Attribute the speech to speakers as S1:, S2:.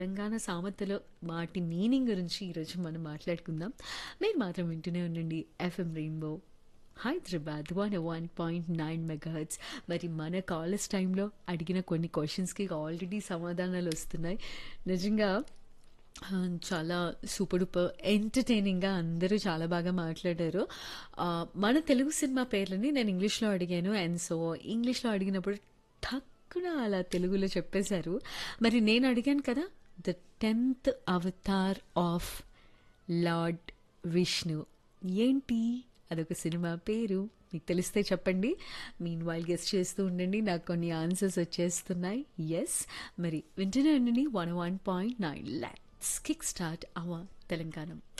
S1: తెలంగాణ సామెతలో వాటి మీనింగ్ గురించి ఈరోజు మనం మాట్లాడుకుందాం మీరు మాత్రం వింటూనే ఉండండి FM rainbow Hyderabad one one point nine megahertz మరి మన కాలేజ్ టైంలో అడిగిన కొన్ని క్వశ్చన్స్కి ఆల్రెడీ సమాధానాలు వస్తున్నాయి నిజంగా ఆ, చాలా సూపర్ డూపర్ ఎంటర్టైనింగ్గా అందరూ చాలా బాగా మాట్లాడారు ఆ, మన తెలుగు సినిమా పేర్లని నేను ఇంగ్లీష్లో అడిగాను అండ్ సో ఇంగ్లీష్లో అడిగినప్పుడు టక్కున అలా తెలుగులో చెప్పేశారు మరి నేను అడిగాను కదా the tenth avatar of lord Vishnu ఏంటి అదొక సినిమా పేరు మీకు తెలిస్తే చెప్పండి మీన్ వైల్ గెస్ట్ చేస్తూ ఉండండి నాకు కొన్ని ఆన్సర్స్ వచ్చేస్తున్నాయి ఎస్ మరి వింటూనే ఉండండి వన్ వన్ పాయింట్ నైన్ ల్యాక్స్ కిక్ స్టార్ట్ అవర్ తెలంగాణ